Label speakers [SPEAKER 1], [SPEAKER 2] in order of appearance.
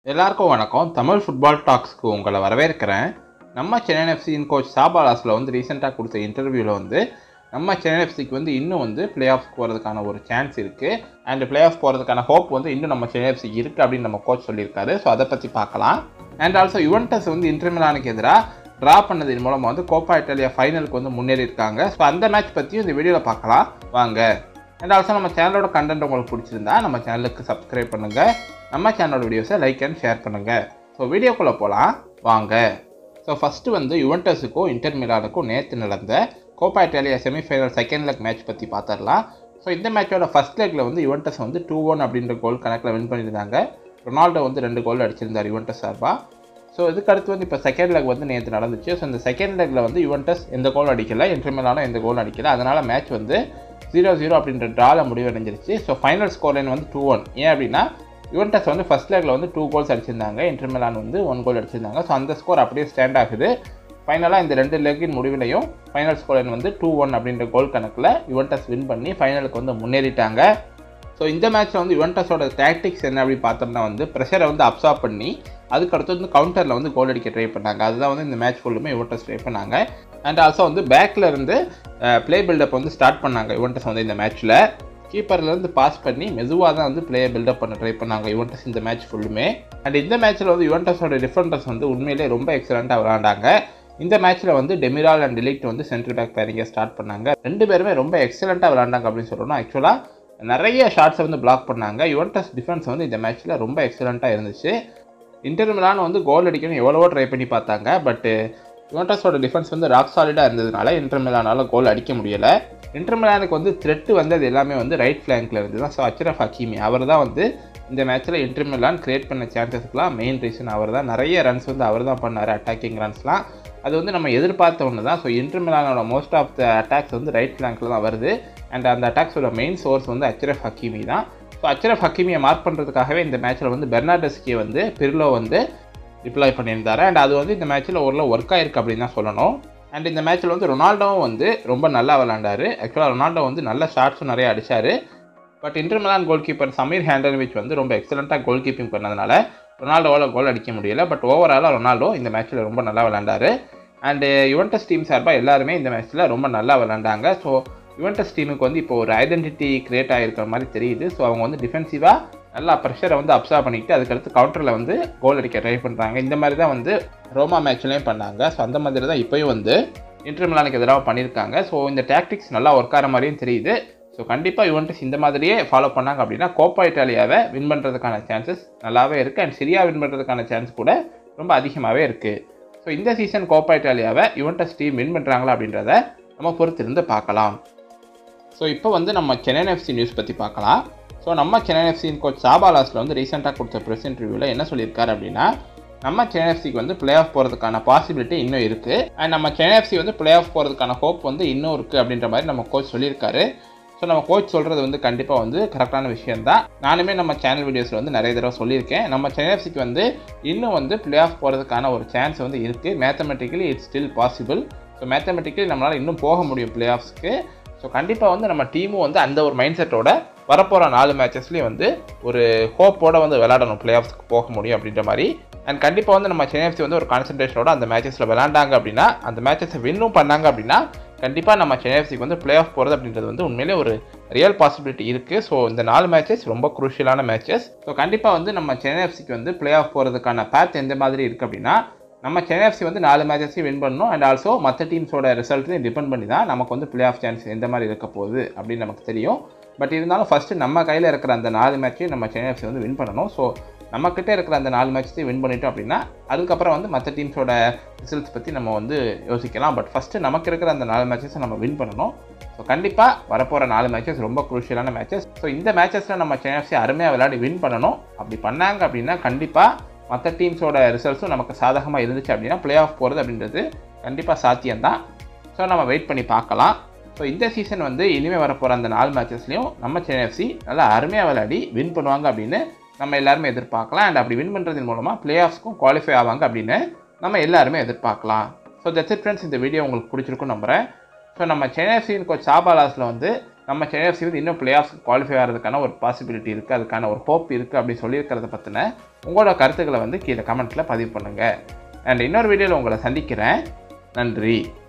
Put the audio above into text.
[SPEAKER 1] எல்லாருக்கும் வணக்கம் தமிழ் ஃபுட்பால் டாக்ஸ்க்கு உங்களை வரவேற்கிறேன் நம்ம சென்னை எஃப்சியின் கோச் சாபாலாஸில் வந்து ரீசெண்டாக கொடுத்த இன்டர்வியூவில் வந்து நம்ம சென்னை எஃப்சிக்கு வந்து இன்னும் வந்து பிளே ஆஃப் போகிறதுக்கான ஒரு சான்ஸ் இருக்குது அண்ட் பிளே ஆஃப் போகிறதுக்கான ஹோப் வந்து இன்னும் நம்ம சென்னை எஃப்சிக்கு இருக்குது அப்படின்னு நம்ம கோச் சொல்லியிருக்காரு ஸோ அதை பற்றி பார்க்கலாம் அண்ட் ஆல்சோ யுவன்டஸ் வந்து இன்டர்மிலானுக்கு எதிராக ட்ரா பண்ணதன் மூலமாக வந்து கோப்பா இட்டாலியா ஃபைனலுக்கு வந்து முன்னேறி இருக்காங்க ஸோ அந்த மேட்ச் பற்றியும் இந்த வீடியோவில் பார்க்கலாம் வாங்க அண்ட் ஆல்சோ நம்ம சேனலோட கண்டென்ட் உங்களுக்கு பிடிச்சிருந்தா நம்ம சேனலுக்கு சப்ஸ்கிரைப் பண்ணுங்கள் நம்ம சேனலோட வீடியோஸை லைக் அண்ட் ஷேர் பண்ணுங்கள் ஸோ வீடியோக்குள்ளே போகலாம் வாங்க ஸோ ஃபஸ்ட்டு வந்து யுவன்டஸுக்கும் இன்டர் மிலானுக்கும் நேற்று நடந்த Coppa Italia semifinal second leg match பற்றி பார்த்துடலாம் ஸோ இந்த மேட்சோட ஃபஸ்ட் லெக்கில் வந்து யுவன்டஸ் வந்து டூ ஒன் அப்படின்ற கோல் கணக்கில் வின் பண்ணியிருந்தாங்க ரொனால்டோ வந்து ரெண்டு கோல் அடிச்சிருந்தார் யுவன்டஸ் சார்பாக ஸோ இதுக்கு அடுத்து வந்து இப்போ செகண்ட் லெக் வந்து நேற்று நடந்துச்சு ஸோ இந்த செகண்ட் லெக்கில் வந்து யுவன்டஸ் எந்த கோல் அடிக்கல இன்டர் மிலானும் எந்த கோல் அடிக்கல அதனால் மேட்ச் வந்து ஜீரோ ஜீரோ அப்படின்ற ட்ரால முடிவடைஞ்சிருச்சு ஸோ ஃபைனல் ஸ்கோர் லைன் வந்து டூ ஒன் ஏன் அப்படின்னா யுவன்டஸ் வந்து ஃபர்ஸ்ட் லெக்கில் வந்து டூ கோல்ஸ் அடிச்சிருந்தாங்க இன்டர் மிலான் வந்து ஒன் கோல் அடிச்சிருந்தாங்க ஸோ அந்த ஸ்கோர் அப்படியே ஸ்டாண்ட் ஆகுது ஃபைனலாக இந்த ரெண்டு லெக்கின் முடிவிலையும் ஃபைனல் ஸ்கோர் லைன் வந்து டூ ஒன் அப்படின்ற கோல் கணக்கில் யுவன்டஸ் வின் பண்ணி ஃபைனலுக்கு வந்து முன்னேறிட்டாங்க ஸோ இந்த மேட்ச்சில் வந்து யுவன்டஸோட டாக்டிக்ஸ் என்ன அப்படி பார்த்தோம்னா வந்து ப்ரெஷரை வந்து அப்சார்ப் பண்ணி அதுக்கடுத்து வந்து கவுண்டரில் வந்து கோல் அடிக்க ட்ரை பண்ணாங்க அதுதான் வந்து இந்த மேட்ச் ஃபுல்லுமே யுவன்டஸ் ட்ரை பண்ணாங்க அண்ட் ஆல்சோ வந்து பேக்கில் இருந்து ப்ளே பில்டப் வந்து ஸ்டார்ட் பண்ணாங்க யுவன்டஸ் வந்து இந்த மேட்ச்சில் கீப்பர்லேருந்து பாஸ் பண்ணி மெதுவாக தான் வந்து பிளேயை பில்டப் பண்ண ட்ரை பண்ணாங்க யுவன்டஸ் இந்த மேட்ச் ஃபுல்லுமே அண்ட் இந்த மேட்ச்சில் வந்து யுவன்டஸோட டிஃபெண்டர்ஸ் வந்து உண்மையிலே ரொம்ப எக்ஸலண்ட்டாக விளாண்டாங்க இந்த மேட்ச்சில் வந்து டெமிரால் அண்ட் டிலிக்ட் வந்து சென்ட்ரல் பேக் பேரிங்க ஸ்டார்ட் பண்ணாங்க ரெண்டு பேருமே ரொம்ப எக்ஸலண்ட்டாக விளாண்டாங்க அப்படின்னு சொல்லணும் ஆக்சுவலாக நிறைய ஷாட்ஸை வந்து பிளாக் பண்ணாங்க யுவன்டஸ் டிஃபென்ஸ் வந்து இந்த மேட்ச்சில் ரொம்ப எக்ஸலண்ட்டாக இருந்துச்சு இன்டர் மிலான் வந்து கோல் அடிக்கணும் எவ்வளவோ ட்ரை பண்ணி பார்த்தாங்க பட்டு யுவன்டஸோட டிஃபென்ஸ் வந்து ராக் சாலிடாக இருந்ததுனால இன்டர் மிலானால் கோல் அடிக்க முடியலை இன்டர் மிலானுக்கு வந்து த்ரெட்டு வந்தது எல்லாமே வந்து ரைட் ஃப்ளாங்கில் இருந்து தான் ஸோ அச்ரஃப் ஹக்கீமி அவர் தான் வந்து இந்த மேட்ச்சில் இன்டர் மிலான் கிரியேட் பண்ண சான்சஸ்க்குலாம் மெயின் ரீசன் அவர் தான் நிறைய ரன்ஸ் வந்து அவர் தான் பண்ணார் அட்டாக்கிங் ரன்ஸ்லாம் அது வந்து நம்ம எதிர்பார்த்த ஒன்று தான் ஸோ இன்டர் மிலானோட மோஸ்ட் ஆஃப் த அட்டாக்ஸ் வந்து ரைட் ஃப்ளாங்கில் தான் வருது அண்ட் அந்த அட்டாக்ஸோட மெயின் சோர்ஸ் வந்து அச்ரஃப் ஹக்கீமி தான் ஸோ அச்ரஃப் ஹக்கீமியை மார்க் பண்ணுறதுக்காகவே இந்த மேட்ச்சில் வந்து பெர்னாடஸ்கியை வந்து பிர்லோ வந்து டிப்ளாய் பண்ணியிருந்தாரு அண்ட் அது வந்து இந்த மேட்ச்சில் ஓரளவு ஒர்க் ஆயிருக்கு அப்படின்னு தான் சொல்லணும் அண்ட் இந்த மேட்ச்சில் வந்து ரொனால்டோவும் வந்து ரொம்ப நல்லா விளாண்டாரு ஆக்சுவலாக ரொனால்டோ வந்து நல்ல ஷாட்ஸும் நிறைய அடிச்சார் but Inter Milan goal keeper Samir Handanovic வந்து ரொம்ப எக்ஸலண்ட்டாக கோல் கீப்பிங் பண்ணதுனால ரொனால்டோவால் கோல் அடிக்க முடியல பட் ஓவராலாக ரொனால்டோ இந்த மேட்ச்சில் ரொம்ப நல்லா விளாண்டாரு அண்டு யுவன்டஸ் டீம் சார்பாக எல்லாருமே இந்த மேட்ச்சில் ரொம்ப நல்லா விளாண்டாங்க ஸோ யுவன்டஸ் டீமுக்கு வந்து இப்போ ஒரு ஐடென்டிட்டி கிரியேட் ஆகிருக்கிற மாதிரி தெரியுது ஸோ அவங்க வந்து டிஃபென்சிவாக நல்லா ப்ரெஷரை வந்து அப்சர்வ் பண்ணிக்கிட்டு அதுக்கடுத்து கவுண்டரில் வந்து கோல் அடிக்க ட்ரை பண்ணுறாங்க இந்த மாதிரி தான் வந்து ரோமா மேட்ச்லேயும் பண்ணாங்க ஸோ அந்த மாதிரி தான் இப்போயும் வந்து இன்டர் மிலானுக்கு எதிராக பண்ணியிருக்காங்க ஸோ இந்த டாக்டிக்ஸ் நல்லா ஒர்க் ஆகிற மாதிரியும் தெரியுது ஸோ கண்டிப்பாக யுவன்டஸ் இந்த மாதிரியே ஃபாலோ பண்ணாங்க அப்படின்னா கோப்பா இட்டாலியாவை வின் பண்ணுறதுக்கான சான்சஸ் நல்லாவே இருக்குது அண்ட் சிரியா வின் பண்ணுறதுக்கான சான்ஸ் கூட ரொம்ப அதிகமாகவே இருக்குது ஸோ இந்த சீசன் கோப்பா இட்டாலியாவை யுவன்டஸ் டீம் வின் பண்ணுறாங்களா அப்படின்றத நம்ம பொறுத்திருந்து பார்க்கலாம் ஸோ இப்போ வந்து நம்ம சென்னை எஃப்சி நியூஸ் பற்றி பார்க்கலாம் ஸோ நம்ம சென்னை எஃப்சியின் கோச் சாபாலாஸில் வந்து ரீசெண்டாக கொடுத்த ப்ரெஸ் இன்டர்வியூவில் என்ன சொல்லியிருக்காரு அப்படின்னா நம்ம சென்னை எஃப்சிக்கு வந்து பிளே ஆஃப் போகிறதுக்கான பாசிபிலிட்டி இன்னும் இருக்குது அண்ட் நம்ம சென்னை எஃப்சி வந்து பிளே ஆஃப் போகிறதுக்கான ஹோப் வந்து இன்னும் இருக்குது அப்படின்ற மாதிரி நம்ம கோச் சொல்லியிருக்காரு ஸோ நம்ம கோச் சொல்கிறது வந்து கண்டிப்பாக வந்து கரெக்டான விஷயம் தான் நானுமே நம்ம சேனல் வீடியோஸில் வந்து நிறைய தடவை சொல்லியிருக்கேன் நம்ம சென்னை எஃப்சிக்கு வந்து இன்னும் வந்து பிளே ஆஃப் போகிறதுக்கான ஒரு சான்ஸ் வந்து இருக்குது mathematically it's still possible so mathematically நம்மளால் இன்னும் போக முடியும் பிளே ஆஃப்ஸ்க்கு ஸோ கண்டிப்பாக வந்து நம்ம டீமும் வந்து அந்த ஒரு மைண்ட் செட்டோட வரப்போகிற நாலு மேட்சஸ்லேயும் வந்து ஒரு ஹோப்போட வந்து விளையாடணும் பிளே ஆஃப்ஸ்க்கு போக முடியும் அப்படின்ற மாதிரி அண்ட் கண்டிப்பாக வந்து நம்ம சென்னை எஃப்சி வந்து ஒரு கான்சன்ட்ரேஷனோட அந்த மேட்சஸில் விளாண்டாங்க அப்படின்னா அந்த மேட்சஸை வின்னும் பண்ணாங்க அப்படின்னா கண்டிப்பாக நம்ம சென்னை எஃப்சிக்கு வந்து பிளே ஆஃப் போகிறது அப்படின்றது வந்து உண்மையிலே ஒரு ரியல் பாசிபிலிட்டி இருக்குது ஸோ இந்த நாலு மேட்சஸ் ரொம்ப குரூஷியலான மேட்சஸ் ஸோ கண்டிப்பாக வந்து நம்ம சென்னை எஃப்சிக்கு வந்து பிளே ஆஃப் போகிறதுக்கான பேத் எந்த மாதிரி இருக்குது அப்படின்னா நம்ம சென்னை எஃப்சி வந்து நாலு மேட்சஸையும் வின் பண்ணணும் அண்ட் ஆல்சோ மற்ற டீம்ஸோட ரிசல்ட்டையும் டிபெண்ட் பண்ணி தான் நமக்கு வந்து பிளே ஆஃப் சான்ஸ் எந்த மாதிரி இருக்க போகுது அப்படின்னு நமக்கு தெரியும் பட் இருந்தாலும் ஃபஸ்ட்டு நம்ம கையில் இருக்கிற அந்த நாலு மேட்சையும் நம்ம சென்னை எஃப்சி வந்து வின் பண்ணணும் ஸோ நம்மக்கிட்ட இருக்கிற அந்த நாலு மேட்சத்தையும் வின் பண்ணிட்டோம் அப்படின்னா அதுக்கப்புறம் வந்து மற்ற டீம்ஸோட ரிசல்ட்ஸ் பற்றி நம்ம வந்து யோசிக்கலாம் பட் ஃபஸ்ட்டு நமக்கு இருக்கிற அந்த நாலு மேட்சஸை நம்ம வின் பண்ணணும் ஸோ கண்டிப்பாக வரப்போகிற நாலு மேட்சஸ் ரொம்ப குரூஷியலான மேட்சஸ் ஸோ இந்த மேட்சஸில் நம்ம சென்னை எஃப்சி அருமையாக விளையாடி வின் பண்ணணும் அப்படி பண்ணாங்க அப்படின்னா கண்டிப்பாக மற்ற டீம்ஸோட ரிசல்ட்ஸும் நமக்கு சாதகமாக இருந்துச்சு அப்படின்னா பிளே ஆஃப் போகிறது அப்படின்றது கண்டிப்பாக சாத்தியம்தான் ஸோ நம்ம வெயிட் பண்ணி பார்க்கலாம் ஸோ இந்த சீசன் வந்து இனிமேல் வரப்போகிற அந்த நாலு மேட்சஸ்லையும் நம்ம சென்னை எஃப்சி நல்லா அருமையாக விளையாடி வின் பண்ணுவாங்க அப்படின்னு நம்ம எல்லாருமே எதிர்பார்க்கலாம் அண்ட் அப்படி வின் பண்ணுறதன் மூலமாக பிளே ஆஃப்ஸ்க்கும் குவாலிஃபை ஆவாங்க அப்படின்னு நம்ம எல்லாருமே எதிர்பார்க்கலாம் ஸோ தட்ஸ் இட் ஃப்ரெண்ட்ஸ் இந்த வீடியோ உங்களுக்கு பிடிச்சிருக்கும் நம்புகிறேன் ஸோ நம்ம சென்னை எஃப்சியின் கோச் சாபாலாஸில் வந்து நம்ம சென்னை எஃப்சி வந்து இன்னும் பிளே ஆஃப்ஸ்க்கு குவாலிஃபை ஆகிறதுக்கான ஒரு பாசிபிலிட்டி இருக்குது அதுக்கான ஒரு ஹோப் இருக்குது அப்படி சொல்லியிருக்கிறத பற்றின உங்களோட கருத்துக்களை வந்து கீழே கமெண்ட்டில் பதிவு பண்ணுங்கள் அண்ட் இன்னொரு வீடியோவில் உங்களை சந்திக்கிறேன் நன்றி